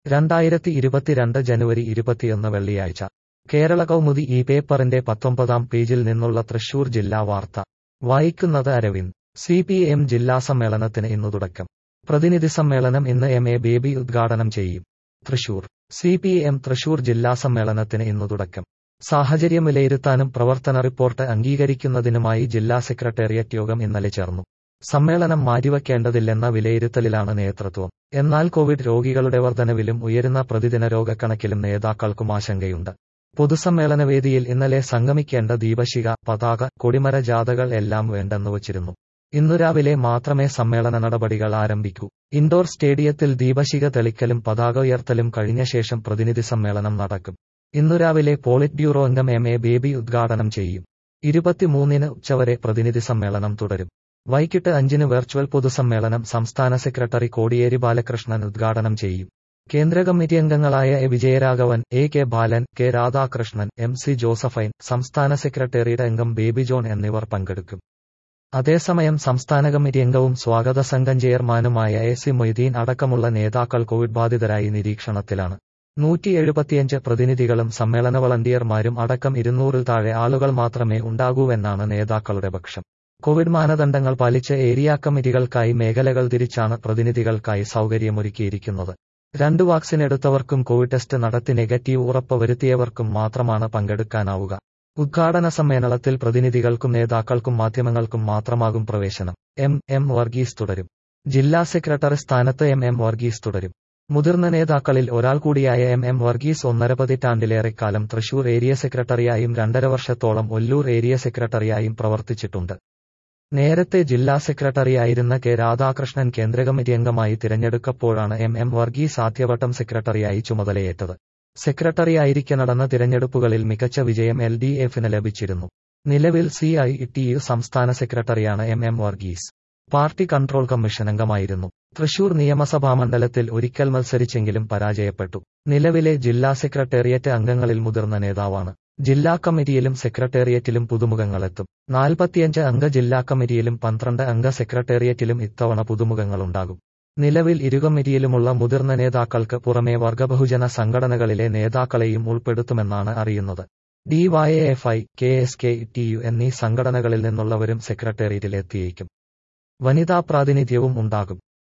രണ്ടായിരത്തി ഇരുപത്തിരണ്ട് ജനുവരി ഇരുപത്തിയൊന്ന് വെള്ളിയാഴ്ച കേരള കൗമുദി ഈ പേപ്പറിന്റെ പത്തൊമ്പതാം പേജിൽ നിന്നുള്ള തൃശൂർ ജില്ലാ വാർത്ത വായിക്കുന്നത് അരവിന്ദ് സി പി എം ജില്ലാ സമ്മേളനത്തിന് ഇന്നു തുടക്കം പ്രതിനിധി സമ്മേളനം ഇന്ന് എം എ ബേബി ഉദ്ഘാടനം ചെയ്യും Thrissur C P M Thrissur ജില്ലാ സമ്മേളനത്തിന് ഇന്നു തുടക്കം സാഹചര്യം വിലയിരുത്താനും പ്രവർത്തന റിപ്പോർട്ട് അംഗീകരിക്കുന്നതിനുമായി ജില്ലാ സെക്രട്ടേറിയറ്റ് യോഗം ഇന്നലെ ചേർന്നു സമ്മേളനം മാറ്റിവെക്കേണ്ടതില്ലെന്ന വിലയിരുത്തലിലാണ് നേതൃത്വം എന്നാൽ കോവിഡ് രോഗികളുടെ വർധനവിലും ഉയരുന്ന പ്രതിദിന രോഗക്കണക്കിലും നേതാക്കൾക്കും ആശങ്കയുണ്ട് പൊതുസമ്മേളന വേദിയിൽ ഇന്നലെ സംഗമിക്കേണ്ട ദീപശിഖ പതാക കൊടിമര ജാഥകൾ എല്ലാം വേണ്ടെന്ന് വച്ചിരുന്നു ഇന്നു രാവിലെ മാത്രമേ സമ്മേളന നടപടികൾ ആരംഭിക്കൂ ഇൻഡോർ സ്റ്റേഡിയത്തിൽ ദീപശിഖ തെളിക്കലും പതാക ഉയർത്തലും കഴിഞ്ഞ ശേഷം പ്രതിനിധി സമ്മേളനം നടക്കും ഇന്നു രാവിലെ പോളിറ്റ് ബ്യൂറോ അംഗം എം എ ബേബി ഉദ്ഘാടനം ചെയ്യും ഇരുപത്തിമൂന്നിന് ഉച്ചവരെ പ്രതിനിധി സമ്മേളനം തുടരും വൈകിട്ട് അഞ്ചിന് വെർച്വൽ പൊതുസമ്മേളനം സംസ്ഥാന സെക്രട്ടറി കോടിയേരി ബാലകൃഷ്ണൻ ഉദ്ഘാടനം ചെയ്യും കേന്ദ്ര കമ്മിറ്റി അംഗങ്ങളായ A Vijayaraghavan A K Balan K Radhakrishnan M C Josephine സംസ്ഥാന സെക്രട്ടേറിയറ്റ് അംഗം ബേബി ജോൺ എന്നിവർ പങ്കെടുക്കും അതേസമയം സംസ്ഥാന കമ്മിറ്റി അംഗവും സ്വാഗത സംഘം ചെയർമാനുമായ എ സി മൊയ്തീൻ അടക്കമുള്ള നേതാക്കൾ കോവിഡ് ബാധിതരായി നിരീക്ഷണത്തിലാണ് നൂറ്റി എഴുപത്തിയഞ്ച് പ്രതിനിധികളും സമ്മേളന വളണ്ടിയർമാരും അടക്കം ഇരുന്നൂറിൽ താഴെ ആളുകൾ മാത്രമേ ഉണ്ടാകൂവെന്നാണ് നേതാക്കളുടെ പക്ഷം കോവിഡ് മാനദണ്ഡങ്ങൾ പാലിച്ച് ഏരിയ കമ്മിറ്റികൾക്കായി മേഖലകൾ തിരിച്ചാണ് പ്രതിനിധികൾക്കായി സൗകര്യമൊരുക്കിയിരിക്കുന്നത് രണ്ടു വാക്സിൻ എടുത്തവർക്കും കോവിഡ് ടെസ്റ്റ് നടത്തി നെഗറ്റീവ് ഉറപ്പ് വരുത്തിയവർക്കും മാത്രമാണ് പങ്കെടുക്കാനാവുക ഉദ്ഘാടന സമ്മേളനത്തിൽ പ്രതിനിധികൾക്കും നേതാക്കൾക്കും മാധ്യമങ്ങൾക്കും മാത്രമാകും പ്രവേശനം എം എം വർഗീസ് തുടരും ജില്ലാ സെക്രട്ടറി സ്ഥാനത്ത് എം എം വർഗീസ് തുടരും മുതിർന്ന നേതാക്കളിൽ ഒരാൾ കൂടിയായ എം എം വർഗീസ് ഒന്നര പതിറ്റാണ്ടിലേറെക്കാലം തൃശൂർ ഏരിയ സെക്രട്ടറിയായും രണ്ടര വർഷത്തോളം ഒല്ലൂർ ഏരിയ സെക്രട്ടറിയായും പ്രവർത്തിച്ചിട്ടുണ്ട് നേരത്തെ ജില്ലാ സെക്രട്ടറിയായിരുന്ന കെ രാധാകൃഷ്ണൻ കേന്ദ്ര കമ്മിറ്റി അംഗമായി തിരഞ്ഞെടുക്കപ്പോഴാണ് എം എം വർഗീസ് ആദ്യവട്ടം സെക്രട്ടറിയായി ചുമതലയേറ്റത് സെക്രട്ടറിയായിരിക്കെ നടന്ന തിരഞ്ഞെടുപ്പുകളിൽ മികച്ച വിജയം എൽ ഡി എഫിന് ലഭിച്ചിരുന്നു നിലവിൽ സി ഐ ടി യു സംസ്ഥാന സെക്രട്ടറിയാണ് M M Varghese party control commission അംഗമായിരുന്നു തൃശൂർ നിയമസഭാ മണ്ഡലത്തിൽ ഒരിക്കൽ മത്സരിച്ചെങ്കിലും പരാജയപ്പെട്ടു നിലവിലെ ജില്ലാ സെക്രട്ടേറിയറ്റ് അംഗങ്ങളിൽ മുതിർന്ന നേതാവാണ് ജില്ലാ കമ്മിറ്റിയിലും സെക്രട്ടേറിയറ്റിലും പുതുമുഖങ്ങളെത്തും നാൽപ്പത്തിയഞ്ച് അംഗ ജില്ലാ കമ്മിറ്റിയിലും പന്ത്രണ്ട് അംഗ സെക്രട്ടേറിയറ്റിലും ഇത്തവണ പുതുമുഖങ്ങളുണ്ടാകും നിലവിൽ ഇരുകമ്മിറ്റിയിലുമുള്ള മുതിർന്ന നേതാക്കൾക്ക് പുറമെ വർഗബഹുജന സംഘടനകളിലെ നേതാക്കളെയും ഉൾപ്പെടുത്തുമെന്നാണ് അറിയുന്നത് DYFI K S K T U എന്നീ സംഘടനകളിൽ നിന്നുള്ളവരും സെക്രട്ടേറിയറ്റിൽ എത്തിയേക്കും വനിതാ പ്രാതിനിധ്യവും ഉണ്ടാകും